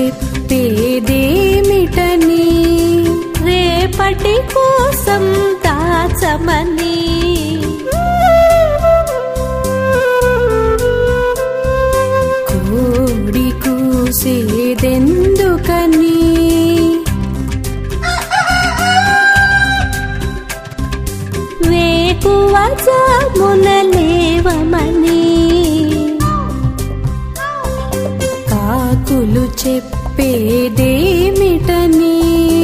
చెప్పేదేమిటని రేపటి కోసం దాచమని కోడి కూసేదెందుకని వేకువ జామున లేవమని కాకులు చెప్పేదేమిటని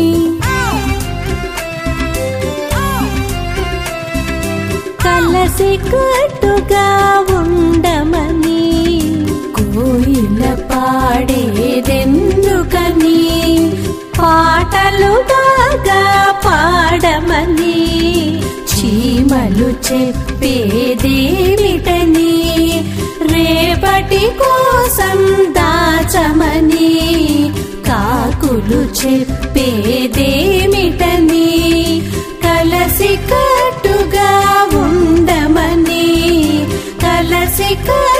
కలసి కట్టుగా ఉండమని కోయిల పాడేదెందుకని పాటలు బాగా పాడమని చీమలు చెప్పేదేమిటని రేపటి కోసం దాచమని కాకులు చెప్పేదేమిటని కలసి కట్టుగా ఉండమని కలసి కట్టుగా